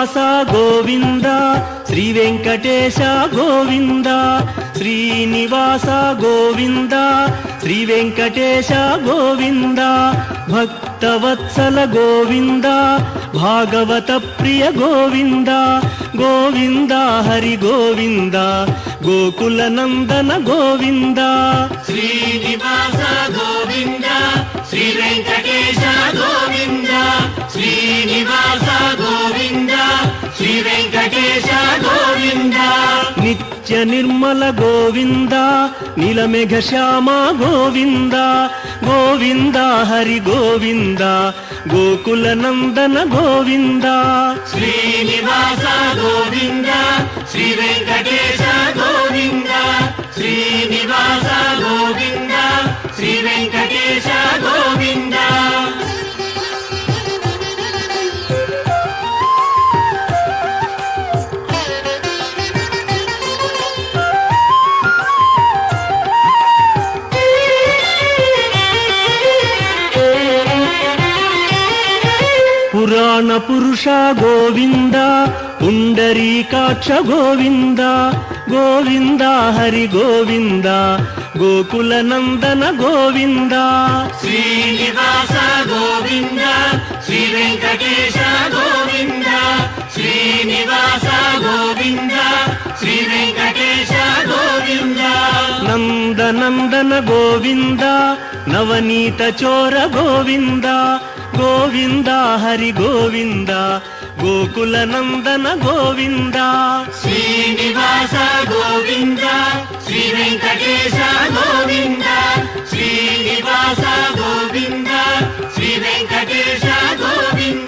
శ్రీనివాస గోవింద శ్రీ వెంకటేశ గోవింద శ్రీనివాస గోవింద శ్రీ వెంకటేశ గోవింద భక్తవత్సల గోవింద భాగవత ప్రియ గోవింద గోవింద హరి గోవింద గోకుల నందన గోవింద శ్రీనివాస గోవింద శ్రీ వెంకటేశ గోవింద శ్రీనివాస గోవింద శ్రీ వెంకటేశ గోవింద నిత్య నిర్మల గోవింద నీలమేఘ శ్యామ గోవింద గోవింద హరి గోవింద గోకుల నందన గోవింద శ్రీనివాస గోవింద శ్రీ వెంకటేశ గోవింద శ్రీనివాస గోవింద శ్రీ వెంకటేశ గోవింద పురాణ పురుష గోవింద పుండరీకాక్ష గోవింద గోవింద హరి గోవింద గోకుల నందన గోవింద శ్రీనివాస గోవింద శ్రీ వెంకటేశ గోవింద శ్రీనివాస గోవింద శ్రీ వెంకటేశ గోవింద నందనందన గోవింద నవనీత చోర గోవింద గోవింద హరి గోవింద గోకుల నందన గోవింద శ్రీనివాస గోవింద శ్రీ వెంకటేశ గోవింద శ్రీనివాస గోవింద శ్రీ వెంకటేశ గోవింద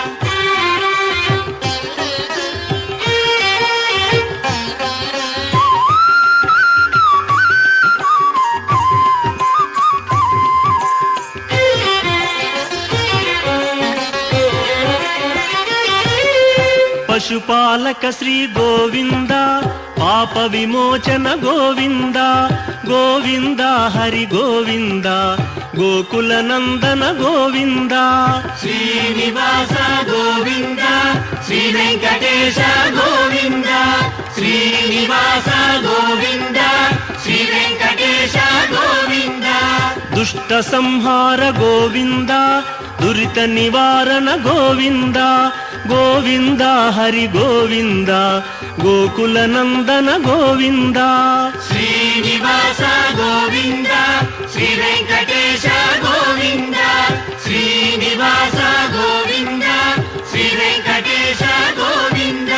పశుపాలక శ్రీ గోవింద పాప విమోచన గోవింద గోవింద హరి గోవింద గోకుల నందన గోవింద శ్రీనివాస గోవింద శ్రీ వెంకటేశ గోవింద శ్రీనివాస గోవింద శ్రీ వెంకటేశ గోవింద దుష్ట సంహార గోవింద దురిత నివారణ గోవింద గోవింద హరి గోవింద గోకుల నందన గోవింద శ్రీనివాస గోవింద శ్రీ వెంకటేశ గోవింద శ్రీనివాస గోవింద శ్రీ వెంకటేశ గోవింద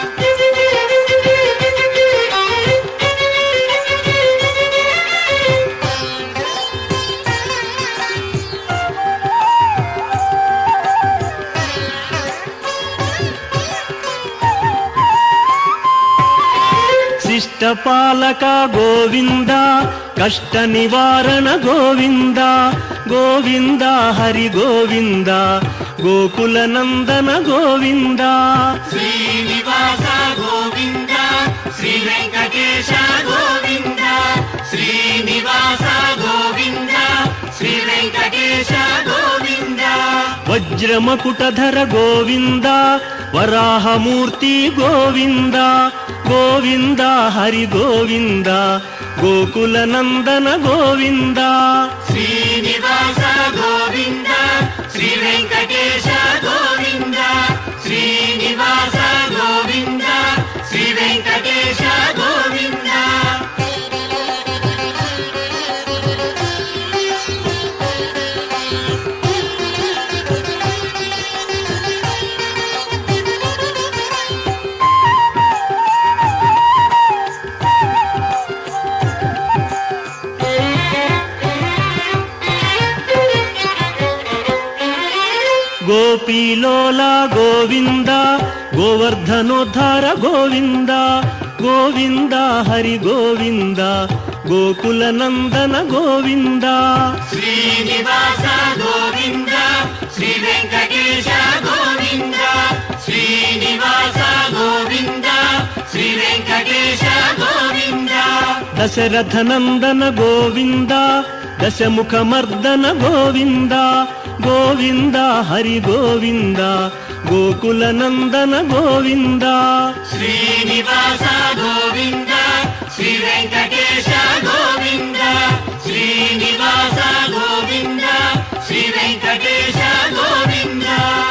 శిష్ట పాలక గోవింద కష్ట నివారణ గోవింద గోవింద హరి గోవింద గోకుల నందన గోవింద శ్రీనివాస గోవింద శ్రీ వెంకటేశ గోవింద శ్రీనివాస గోవింద శ్రీ వెంకటేశ గోవింద వజ్రమకుటధర గోవింద వరాహమూర్తి గోవింద గోవింద హరి గోవింద గోకుల నందన గోవింద శ్రీనివాస గోవింద శ్రీ వెంకటేశ గోవింద శ్రీనివాస గోవింద శ్రీ వెంకటేశ గోవింద గోపీలోల గోవింద గోవర్ధనోద్ధార గోవింద గోవింద హరి గోవింద గోకుల నందన గోవింద శ్రీనివాస గోవింద శ్రీ వెంకటేశ గోవింద శ్రీనివాస గోవింద శ్రీ వెంకటేశ గోవింద దశరథ నందన గోవింద దశముఖ మర్దన గోవింద గోవింద హరి గోవింద గోకుల నందన గోవింద శ్రీనివాస గోవింద శ్రీ వెంకటేశ గోవింద శ్రీనివాస గోవింద శ్రీ వెంకటేశ గోవింద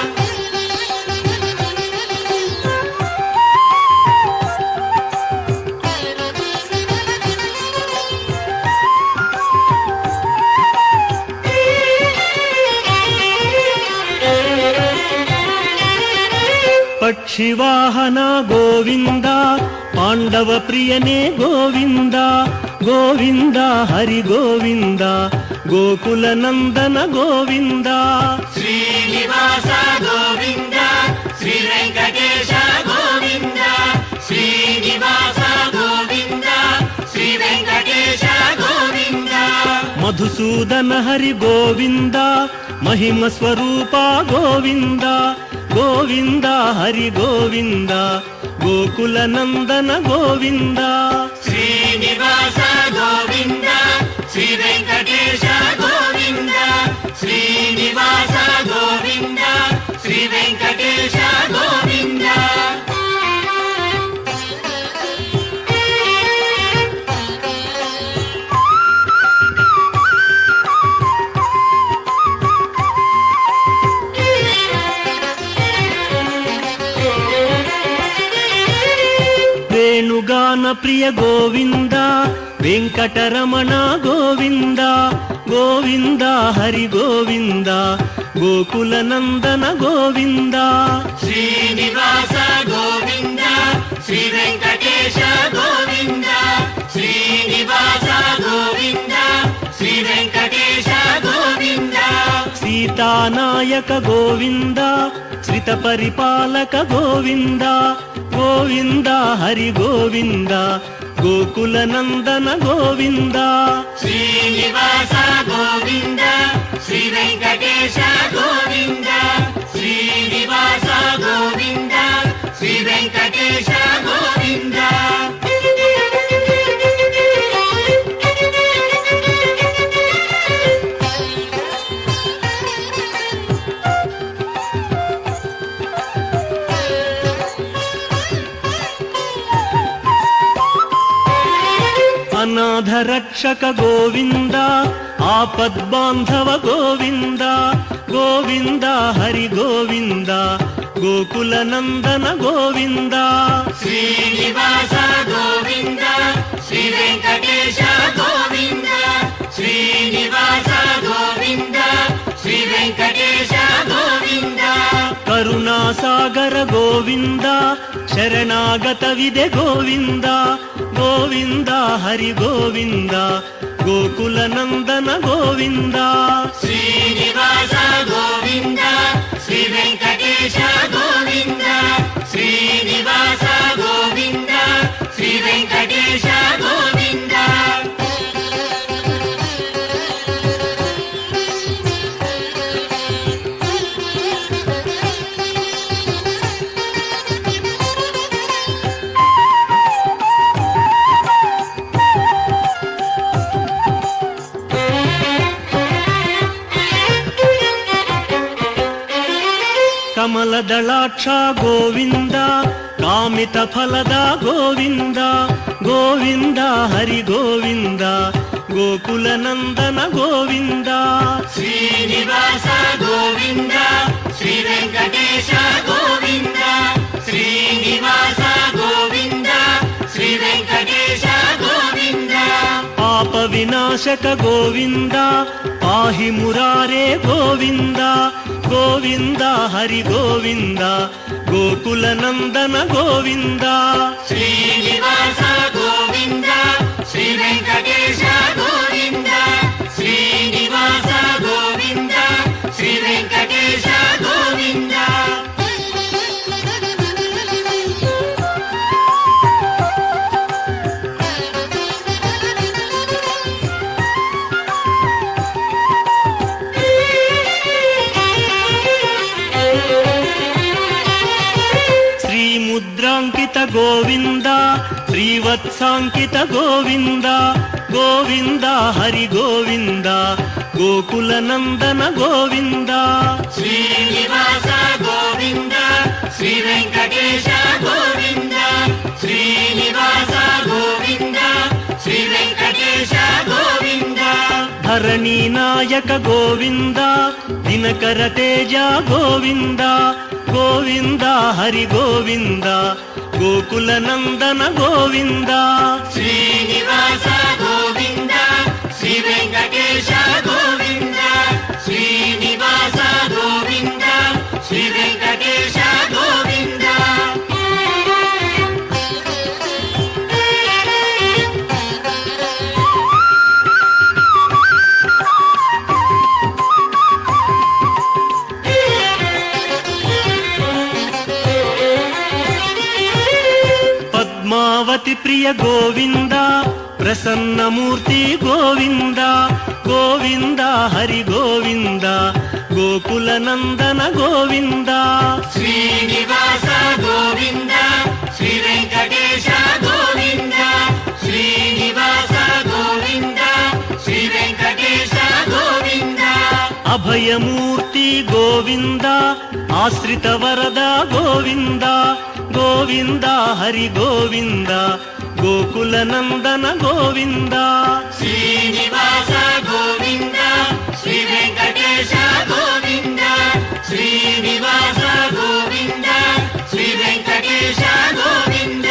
పక్షివాహన గోవింద పాండవ ప్రియనే గోవింద గోవింద హరి గోవింద గోకుల నందన గోవింద శ్రీనివాస గోవింద శ్రీ వెంకటేశ గోవింద శ్రీనివాస గోవింద శ్రీ వెంకటేశ గోవింద మధుసూదన హరి గోవింద మహిమ స్వరూప గోవింద గోవింద హరి గోవింద గోకుల నందన గోవింద శ్రీనివాస గోవింద శ్రీ వెంకటేశ గోవింద శ్రీనివాస గోవింద శ్రీ వెంకటేశ గోవింద వేణుగాన ప్రియ గోవింద వెంకటరమణ గోవింద గోవింద హరి గోవింద గోకుల నందన గోవింద శ్రీనివాస గోవింద శ్రీ వెంకటేశ గోవింద శ్రీనివాస గోవింద శ్రీ వెంకటేశ గోవింద సీతానాయక గోవింద శ్రిత పరిపాలక గోవింద గోవింద హరి గోవింద గోకుల నందన గోవింద శ్రీనివాస గోవింద శ్రీ వెంకటేశ గోవింద శ్రీనివాస గోవింద శ్రీ వెంకటేశ గోవింద అనాథ రక్షక గోవింద ఆపద్బాంధవ గోవింద గోవింద హరి గోవింద గోకుల నందన గోవింద శ్రీనివాస గోవింద శ్రీ వెంకటేశ గోవింద శ్రీనివాస గోవింద శ్రీ వెంకటేశ గోవింద కరుణాసాగర గోవింద శరణాగత విదే గోవింద గోవింద హరి గోవింద గోకుల నందన గోవింద శ్రీనివాస గోవింద శ్రీ వెంకటేశ గోవింద శ్రీనివాస గోవింద శ్రీ వెంకటేశ గోవింద ಕಮಲದಳಾಕ್ಷ ಗೋವಿಂದ ಕಾಮಿತ ಫಲದ ಗೋವಿಂದ ಗೋವಿಂದ ಹರಿ ಗೋವಿಂದ ಗೋಕುಲ ನಂದನ ಗೋವಿಂದ శ్రీనివాస గోవింద శ్రీ వెంకటేశ గోవింద శ్రీనివాస గోవింద శ్రీ వెంకటేశ గోవింద పాప వినాశక గోవింద పాహి మురారే గోవింద గోవింద హరి గోవింద గోకుల నందన గోవింద శ్రీనివాస గోవింద శ్రీ వెంకటేశ గోవింద శ్రీనివాస గోవింద శ్రీ వెంకటేశ గోవింద శ్రీ ముద్రాంకిత గోవింద శ్రీవత్సాంకిత గోవింద గోవింద హరి గోవింద గోకుల నందన గోవింద శ్రీనివాస గోవింద శ్రీ వెంకటేశ గోవింద శ్రీనివాస గోవింద శ్రీ వెంకటేశ గోవింద ధరణీ నాయక గోవింద దినకర తేజ గోవింద గోవింద హరి గోవింద గోకుల నందన గోవింద శ్రీనివాస గోవింద శ్రీ వెంకటేశ గోవింద శ్రీనివాస గోవింద శ్రీ వెంకటేశ గోవింద పద్మావతి ప్రియ గోవింద ప్రసన్నమూర్తి గోవింద గోవింద హరి గోవింద గోకుల నందన గోవింద శ్రీనివాస గోవింద శ్రీ వెంకటేశ గోవింద శ్రీనివాస గోవింద శ్రీ వెంకటేశ గోవింద అభయమూర్తి గోవింద ఆశ్రిత వరద గోవింద గోవింద హరి గోవింద గోకుల నందన గోవింద శ్రీనివాస గోవింద శ్రీ వెంకటేశ గోవింద శ్రీనివాస గోవింద శ్రీ వెంకటేశ గోవింద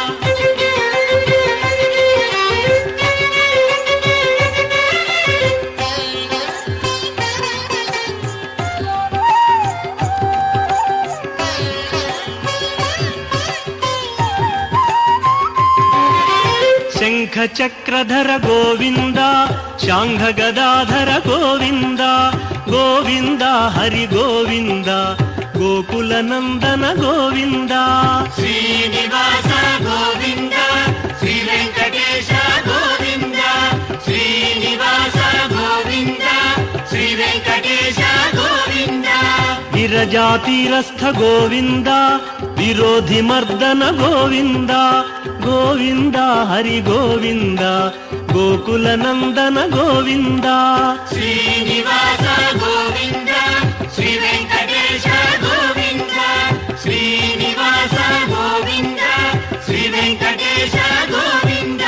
శంఖ చక్రధర గోవింద శాంఘ గదాధర గోవింద గోవింద హరి గోవింద గోకుల నందన గోవింద శ్రీనివాస గోవింద శ్రీ వెంకటేశ గోవింద శ్రీనివాస గోవింద శ్రీ వెంకటేశ గోవింద విరజాతీరస్థ గోవింద విరోధి మర్దన గోవింద గోవింద హరి గోవింద గోకుల నందన గోవింద శ్రీనివాస గోవింద శ్రీ వెంకటేశ గోవింద శ్రీనివాస గోవింద శ్రీ వెంకటేశ గోవింద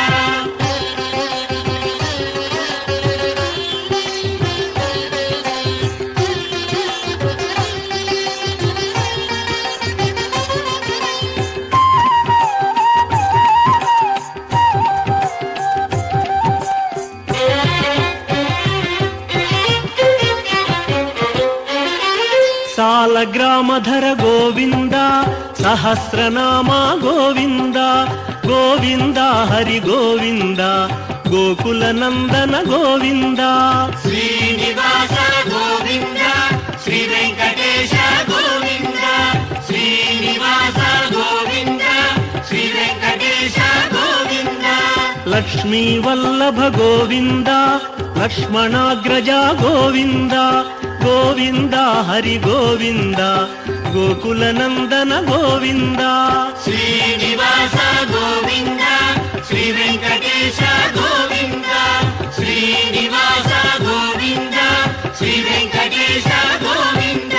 సాలగ్రామధర గోవింద సహస్రనామ గోవింద గోవింద హరి గోవింద గోకుల నందన గోవింద శ్రీనివాస గోవింద శ్రీ వెంకటేశ గోవింద శ్రీనివాస గోవింద శ్రీ వెంకటేశ గోవింద లక్ష్మీ వల్లభ గోవింద లక్ష్మణాగ్రజ గోవింద గోవింద హరి గోవింద గోకుల నందన గోవింద శ్రీనివాస గోవింద శ్రీ వెంకటేశ గోవింద శ్రీనివాస గోవింద శ్రీ వెంకటేశ గోవింద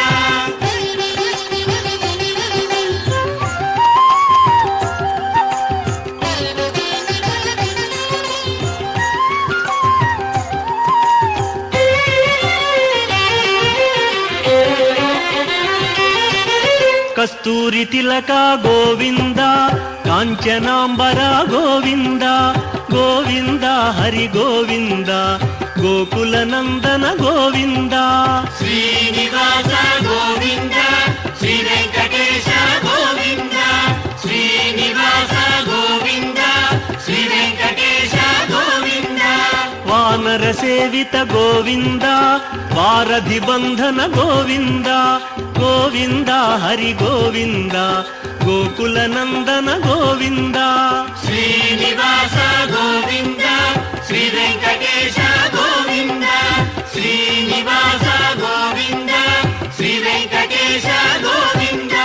కస్తూరి తిలక గోవింద కాంచనాంబర గోవింద గోవింద హరి గోవింద గోకుల నందన గోవింద శ్రీనివాస గోవింద శ్రీ వెంకటేశ గోవింద శ్రీనివాస గోవింద శ్రీ వెంకటేశ గోవింద వానర సేవిత గోవింద వారధి బంధన గోవింద గోవింద హరి గోవింద గోకుల నందన గోవింద శ్రీనివాస గోవింద శ్రీ వెంకటేశ గోవింద శ్రీనివాస గోవింద శ్రీ వెంకటేశ గోవింద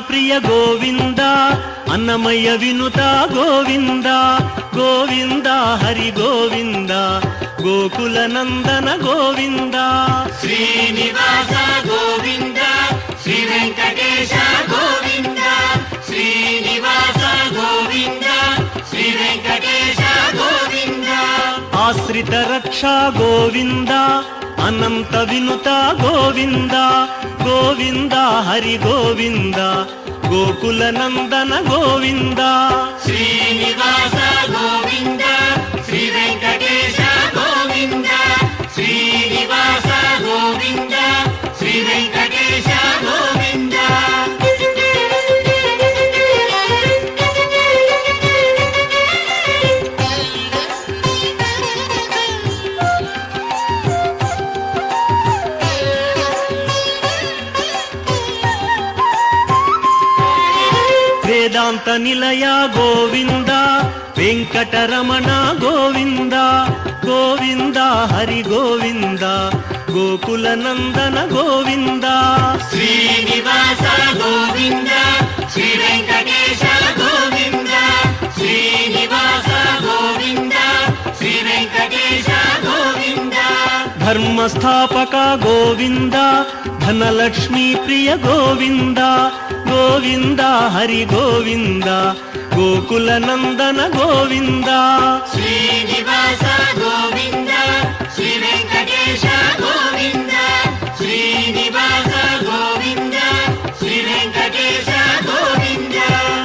ప్రియ గోవింద అన్నమయ్య వినుత గోవింద గోవింద హరి గోవింద గోకుల నందన గోవింద శ్రీనివాస గోవింద శ్రీ వెంకటేశ గోవింద శ్రీనివాస గోవింద శ్రీ వెంకటేశ గోవింద ఆశ్రిత రక్షా గోవింద అనంత వినుత గోవింద గోవింద హరి గోవింద గోకుల నందన గోవింద శ్రీనివాస గోవింద శ్రీ వెంకటేశ గోవింద శ్రీనివాస గోవింద శ్రీ వెంకటేశ గోవింద వేదాంత నిలయ గోవింద వెంకటరమణ గోవింద గోవింద హరి గోవింద గోకుల నందన గోవింద శ్రీనివాస గోవింద శ్రీ వెంకటేశ గోవింద శ్రీనివాస గోవింద శ్రీ వెంకటేశ గోవింద ధర్మస్థాపక గోవింద ధనలక్ష్మీ ప్రియ గోవింద గోవింద హరి గోవింద గోకుల నందన గోవింద శ్రీనివాస గోవింద శ్రీ వెంకటేశ గోవింద శ్రీనివాస గోవింద శ్రీ వెంకటేశ గోవింద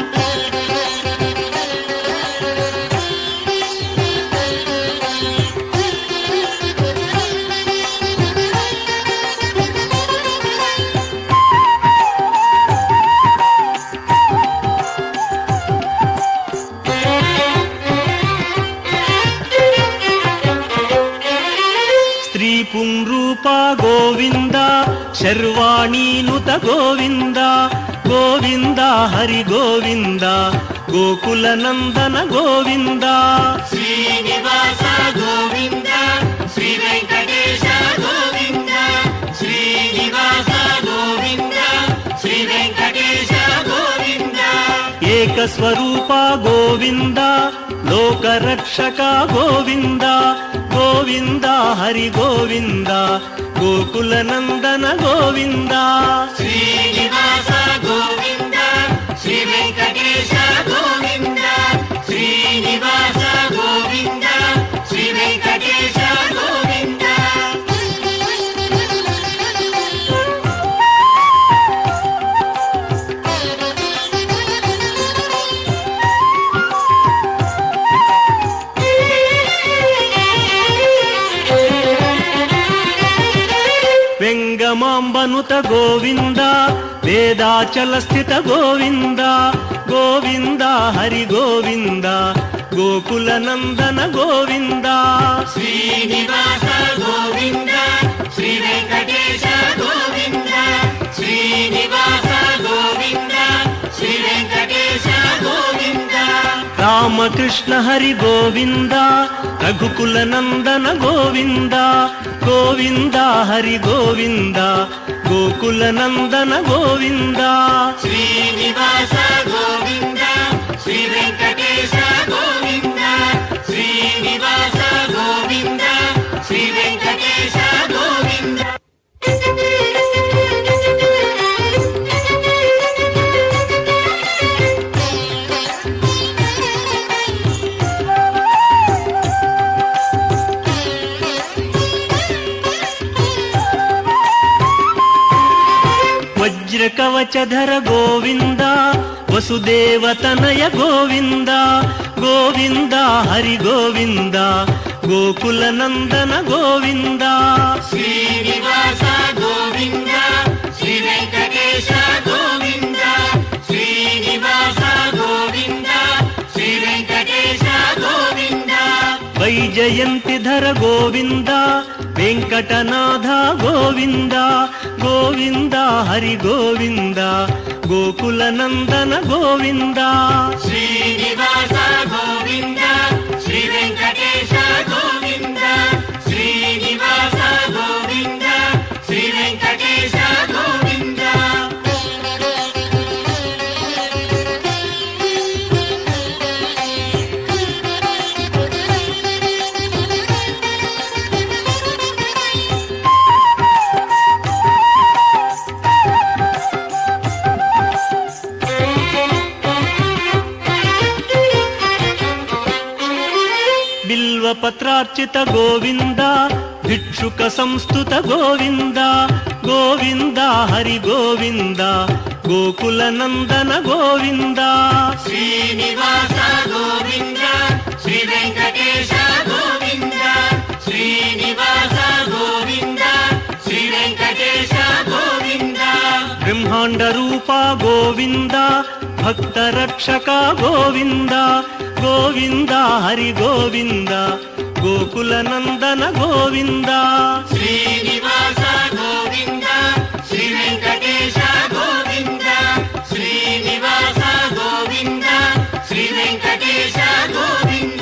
స్త్రీ పుంరూప గోవింద శర్వాణీనుత గోవింద గోవింద హరి గోవింద గోకుల నందన గోవింద శ్రీనివాస గోవింద శ్రీ వెంకటేశ గోవింద శ్రీనివాస గోవింద శ్రీ వెంకటేశ గోవింద ఏకస్వరూప గోవింద లోకరక్షక గోవింద గోవింద హరి గోవింద గోకుల నందన గోవింద శ్రీనివాస గోవింద శ్రీ వెంకటేశ గోవింద శ్రీనివాస గోవింద శ్రీ వెంకటేశ గోవింద వెంగమాంబనుత గోవింద వేదాచల స్థిత గోవింద గోవింద హరి గోవింద గోకుల నందన గోవింద శ్రీనివాస గోవింద శ్రీ వెంకటేశ గోవింద శ్రీనివాస గోవింద శ్రీ వెంకటేశ గోవింద రామకృష్ణ హరి గోవింద రఘుకుల నందన గోవింద గోవింద హరి గోవింద గోకుల నందన గోవింద శ్రీనివాస గోవింద శ్రీ వెంకటేశ గోవింద శ్రీనివాస గోవింద శ్రీ వెంకటేశ గోవింద వజ్ర కవచధర గోవింద వసుదేవ తనయ గోవింద గోవింద హరి గోవింద గోకుల నందన గోవింద శ్రీనివాస గోవింద శ్రీ వెంకటేశ గోవింద శ్రీనివాస గోవింద శ్రీ వెంకటేశ గోవింద వైజయంతి ధర గోవింద వెంకటనాథ గోవింద గోవింద హరి గోవింద గోకుల నందన గోవింద శ్రీనివాస గోవింద శ్రీ వెంకటేశ గోవింద శ్రీనివాస గోవింద శ్రీ వెంకటేశ గోవింద బిల్వపత్రార్చిత గోవింద భిక్షుక సంస్థుత గోవింద గోవింద హరి గోవింద గోకుల నందన గోవింద శ్రీనివాస గోవింద శ్రీ వెంకటేశ గోవింద శ్రీనివాస గోవింద శ్రీ వెంకటేశ గోవింద బ్రహ్మాండ రూప గోవింద భక్త రక్షక గోవింద గోవింద హరి గోవింద గోకుల నందన గోవింద శ్రీనివాస గోవింద శ్రీ వెంకటేశ గోవింద శ్రీనివాస గోవింద శ్రీ వెంకటేశ గోవింద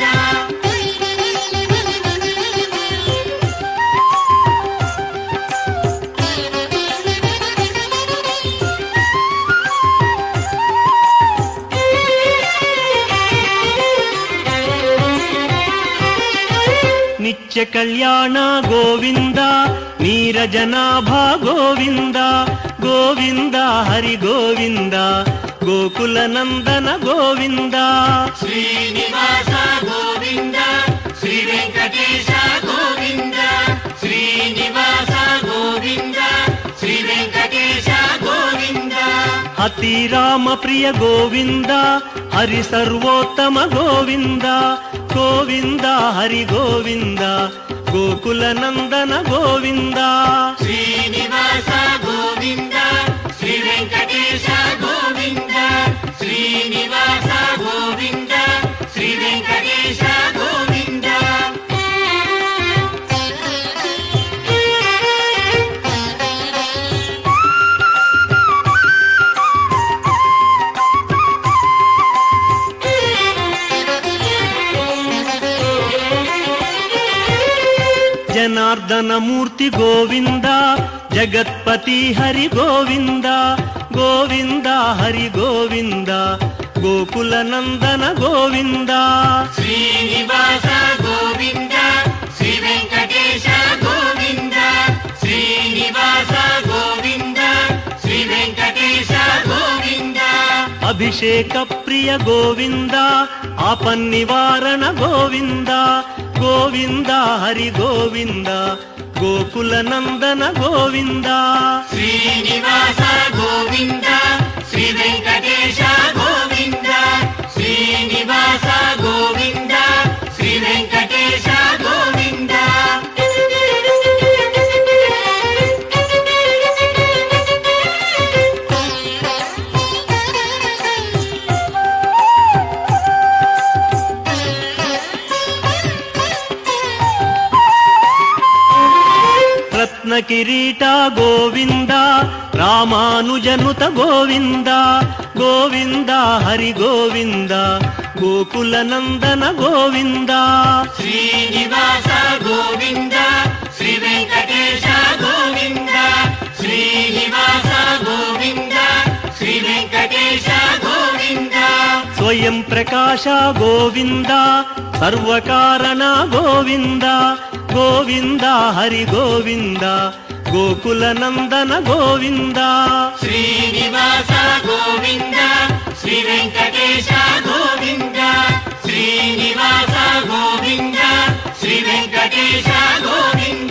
నిత్య కళ్యాణ గోవింద నీరజనాభ గోవింద గోవింద హరి గోవింద గోకుల నందన గోవింద శ్రీనివాస గోవింద శ్రీ వెంకటేశ గోవింద శ్రీనివాస గోవింద శ్రీ వెంకటేశ గోవింద అతి రామ ప్రియ గోవింద హరి సర్వోత్తమ గోవింద గోవింద హరి గోవింద గోకుల నందన గోవింద శ్రీనివాస గోవింద శ్రీ వెంకటేశ గోవింద శ్రీనివాస గోవింద శ్రీ వెంకటేశ గోవింద జనార్దన మూర్తి గోవింద జగత్పతి హరి గోవింద గోవింద హరి గోవింద గోకుల నందన గోవింద శ్రీనివాస గోవింద శ్రీ వెంకటేశ గోవింద శ్రీనివాస గోవింద శ్రీ వెంకటేశ గోవింద అభిషేక ప్రియ గోవింద ఆపన్నివారణ గోవింద గోవింద హరి గోవింద గోకుల నందన గోవింద శ్రీనివాస గోవింద శ్రీ వెంకటేశ గోవింద శ్రీనివాస గోవింద శ్రీ వెంకటేశ గోవింద రత్న కిరీట గోవింద రామానుజనుత గోవింద గోవింద హరి గోవింద గోకుల నందన గోవింద శ్రీనివాస గోవింద శ్రీ వెంకటేశ గోవింద శ్రీనివాస గోవింద శ్రీ వెంకటేశ గోవింద స్వయం ప్రకాశ గోవింద సర్వకారణ గోవింద గోవింద హరి గోవింద గోకుల నందన గోవింద శ్రీనివాస గోవింద శ్రీ వెంకటేశ గోవింద శ్రీనివాస గోవింద శ్రీ వెంకటేశ గోవింద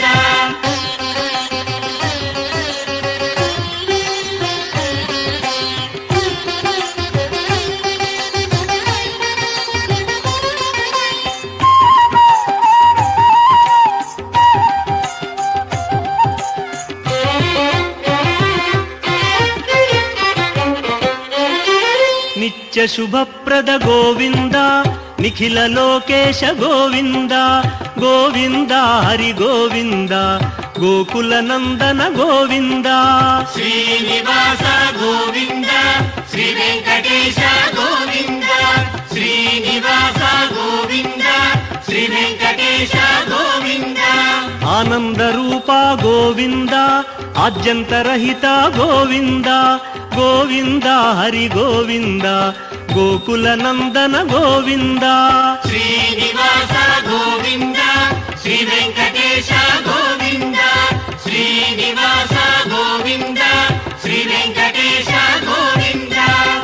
నిత్య శుభప్రద గోవింద నిఖిల లోకేశ గోవింద గోవింద హరి గోవింద గోకుల నందన గోవింద శ్రీనివాస గోవింద శ్రీ వెంకటేశ గోవింద శ్రీనివాస గోవింద శ్రీ వెంకటేశ గోవింద ఆనంద రూప గోవింద ఆద్యంతరహిత గోవింద గోవింద హరి గోవింద గోకుల నందన గోవింద శ్రీనివాస గోవింద శ్రీ వెంకటేశ గోవింద శ్రీనివాస గోవింద శ్రీ వెంకటేశ గోవింద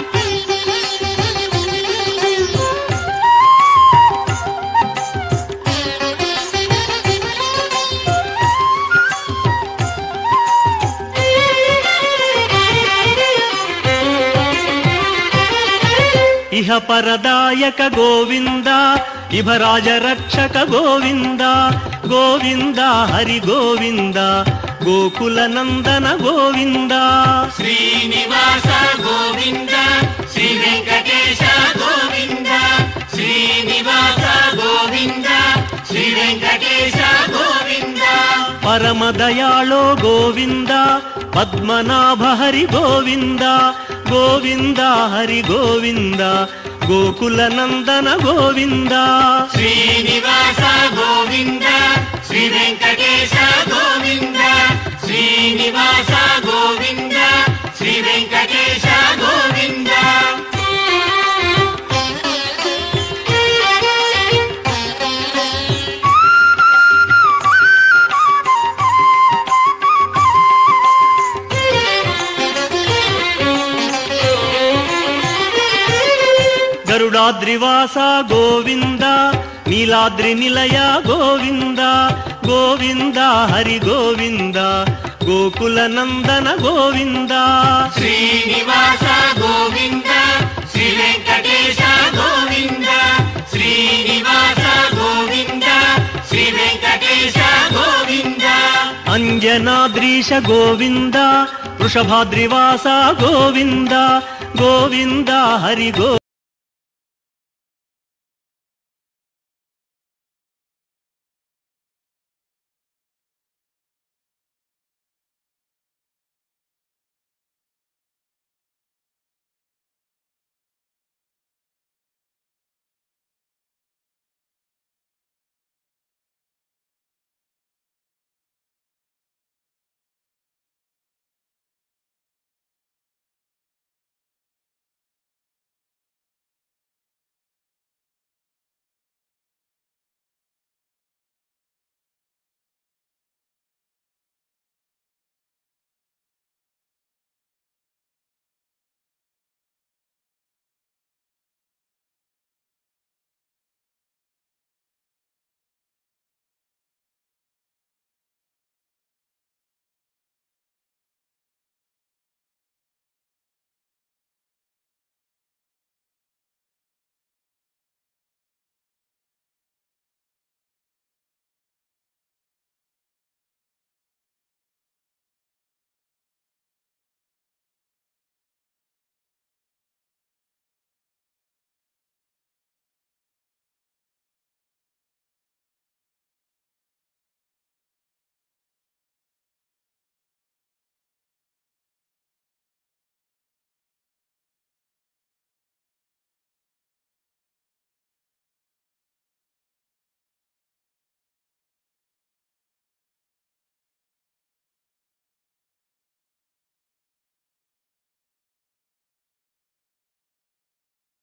Thank you. ఇహ పరదాయక గోవింద ఇభరాజ రక్షక గోవింద గోవింద హరి గోవింద గోకుల నందన గోవింద శ్రీనివాస గోవింద శ్రీ వెంకటేశ గోవింద శ్రీనివాస గోవింద శ్రీ వెంకటేశ గోవింద పరమదయాళో గోవింద పద్మనాభ హరి గోవింద గోవింద హరి గోవింద గోకుల నందన గోవింద శ్రీనివాస గోవింద శ్రీ వెంకటేశ గోవింద శ్రీనివాస గోవింద శ్రీ వెంకటేశ గోవింద గరుడాద్రివాస గోవింద నీలాద్రి నిలయ గోవింద గోవింద హరి గోవింద గోకుల నందన గోవింద శ్రీనివాస గోవింద శ్రీ వెంకటేశ గోవింద శ్రీనివాస గోవింద శ్రీ వెంకటేశ గోవింద అంజనాద్రీశ గోవింద వృషభాద్రివాస గోవింద గోవింద హరి గో